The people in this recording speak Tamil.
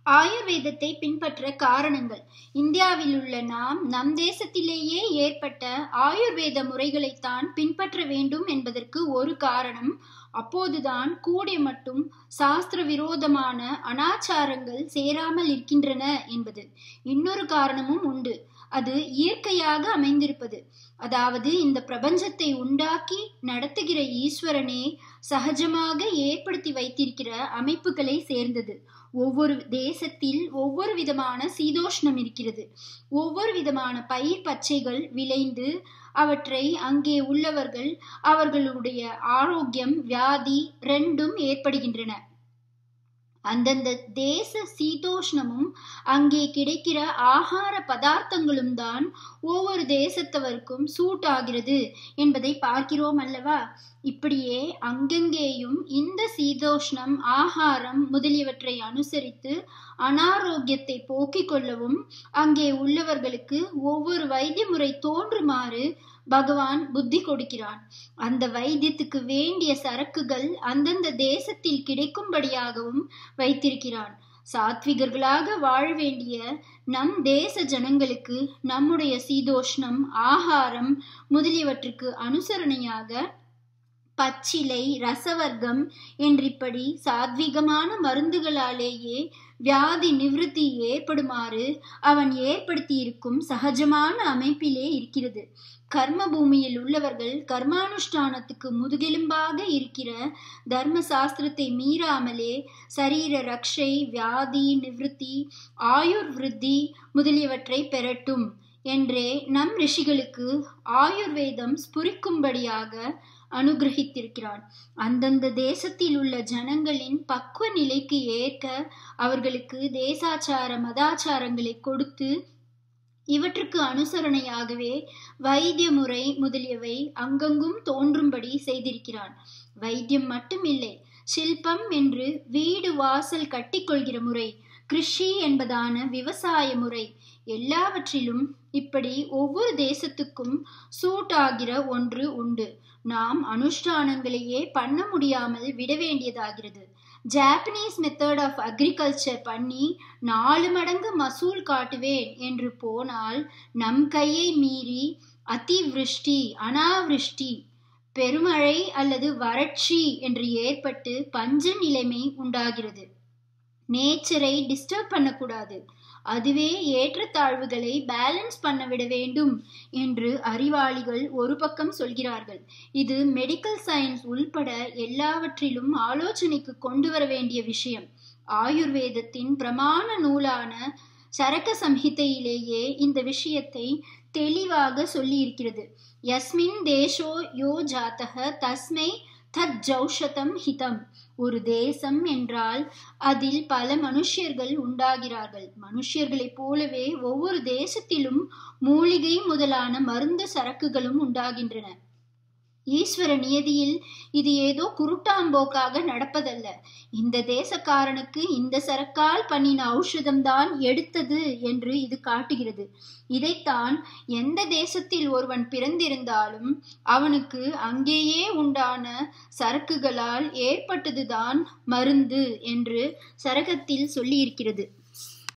ஆயுர்வேதத்தை பின்பற்ற காரணங்கள் இந்தியாவில் உள்ள நாம் நம் தேசத்திலேயே ஏற்பட்ட ஆயுர்வேத முறைகளைத்தான் பின்பற்ற வேண்டும் என்பதற்கு ஒரு காரணம் அப்போதுதான் கூடிய மட்டும் சாஸ்திர விரோதமான அனாச்சாரங்கள் சேராமல் இருக்கின்றன என்பது இன்னொரு காரணமும் உண்டு அது இயற்கையாக அமைந்திருப்பது அதாவது இந்த பிரபஞ்சத்தை உண்டாக்கி நடத்துகிற ஈஸ்வரனே சகஜமாக ஏற்படுத்தி வைத்திருக்கிற அமைப்புகளை சேர்ந்தது ஒவ்வொரு தேசத்தில் ஒவ்வொரு விதமான சீதோஷ்ணம் இருக்கிறது ஒவ்வொரு விதமான பயிர் பச்சைகள் விளைந்து அவற்றை அங்கே உள்ளவர்கள் அவர்களுடைய ஆரோக்கியம் வியாதி ரெண்டும் ஏற்படுகின்றன அந்தந்த தேச சீதோஷ்ணமும் அங்கே கிடைக்கிற ஆகார பதார்த்தங்களும் தான் ஒவ்வொரு தேசத்தவருக்கும் சூட் ஆகிறது என்பதை பார்க்கிறோம் அல்லவா இப்படியே அங்கங்கேயும் இந்த சீதோஷ்ணம் ஆகாரம் முதலியவற்றை அனுசரித்து அனாரோக்கியத்தை போக்கிக் கொள்ளவும் அங்கே உள்ளவர்களுக்கு ஒவ்வொரு வைத்திய முறை தோன்றுமாறு பகவான் புத்தி கொடுக்கிறான் அந்த வைத்தியத்துக்கு வேண்டிய சரக்குகள் அந்தந்த தேசத்தில் கிடைக்கும்படியாகவும் வைத்திருக்கிறான் சாத்விகர்களாக வாழ வேண்டிய நம் தேச ஜனங்களுக்கு நம்முடைய சீதோஷ்ணம் ஆகாரம் முதலியவற்றுக்கு அனுசரணையாக பச்சிலை ரசவர்க்கம் என்றிப்படி சாத்விகமான மருந்துகளாலேயே வியாதி நிவிருத்தி ஏற்படுமாறு அவன் ஏற்படுத்தியிருக்கும் சகஜமான அமைப்பிலே இருக்கிறது கர்ம பூமியில் உள்ளவர்கள் கர்மானுஷ்டானத்துக்கு முதுகெலும்பாக இருக்கிற தர்ம சாஸ்திரத்தை மீறாமலே சரீர ரக்ஷை வியாதி நிவிருத்தி ஆயுர் விருத்தி முதலியவற்றை பெறட்டும் என்றே நம் ரிஷிகளுக்கு ஆயுர்வேதம் ஸ்புரிக்கும்படியாக அனுகிரகித்திருக்கிறான் அந்தந்த தேசத்தில் உள்ள ஜனங்களின் பக்குவ நிலைக்கு ஏற்க அவர்களுக்கு தேசாச்சார மதாச்சாரங்களை கொடுத்து இவற்றுக்கு அனுசரணையாகவே வைத்திய முறை முதலியவை அங்கங்கும் தோன்றும்படி செய்திருக்கிறான் வைத்தியம் மட்டுமில்லை சில்பம் என்று வீடு வாசல் கட்டிக்கொள்கிற முறை கிருஷி என்பதான விவசாய முறை எல்லாவற்றிலும் இப்படி ஒவ்வொரு தேசத்துக்கும் சூட் ஆகிற ஒன்று உண்டு நாம் அனுஷ்டானங்களையே பண்ண முடியாமல் விட வேண்டியதாகிறது ஜாப்பனீஸ் மெத்தட் ஆஃப் அக்ரிகல்ச்சர் பண்ணி நாலு மடங்கு மசூல் காட்டுவேன் என்று போனால் நம் கையை மீறி அதிவிருஷ்டி அனாவிருஷ்டி பெருமழை அல்லது வறட்சி என்று ஏற்பட்டு பஞ்ச நிலைமை உண்டாகிறது நேச்சரை டிஸ்டர்ப் பண்ணக்கூடாது அதுவே ஏற்றத்தாழ்வுகளை பேலன்ஸ் பண்ண விட வேண்டும் என்று அறிவாளிகள் ஒரு பக்கம் சொல்கிறார்கள் இது மெடிக்கல் சயின்ஸ் உள்பட எல்லாவற்றிலும் ஆலோசனைக்கு கொண்டு வர வேண்டிய விஷயம் ஆயுர்வேதத்தின் பிரமாண நூலான சரக்க சம்ஹிதையிலேயே இந்த விஷயத்தை தெளிவாக சொல்லியிருக்கிறது யஸ்மின் தேசோ யோ ஜாத்தக தஸ்மை தத் ஜௌஷதம் ஹிதம் ஒரு தேசம் என்றால் அதில் பல மனுஷியர்கள் உண்டாகிறார்கள் மனுஷியர்களைப் போலவே ஒவ்வொரு தேசத்திலும் மூலிகை முதலான மருந்து சரக்குகளும் உண்டாகின்றன ஈஸ்வர நியதியில் இது ஏதோ குருட்டாம்போக்காக நடப்பதல்ல இந்த தேசக்காரனுக்கு இந்த சரக்கால் பண்ணின ஔஷதம்தான் எடுத்தது என்று இது காட்டுகிறது இதைத்தான் எந்த தேசத்தில் ஒருவன் பிறந்திருந்தாலும் அவனுக்கு அங்கேயே உண்டான சரக்குகளால் ஏற்பட்டதுதான் மருந்து என்று சரகத்தில் சொல்லியிருக்கிறது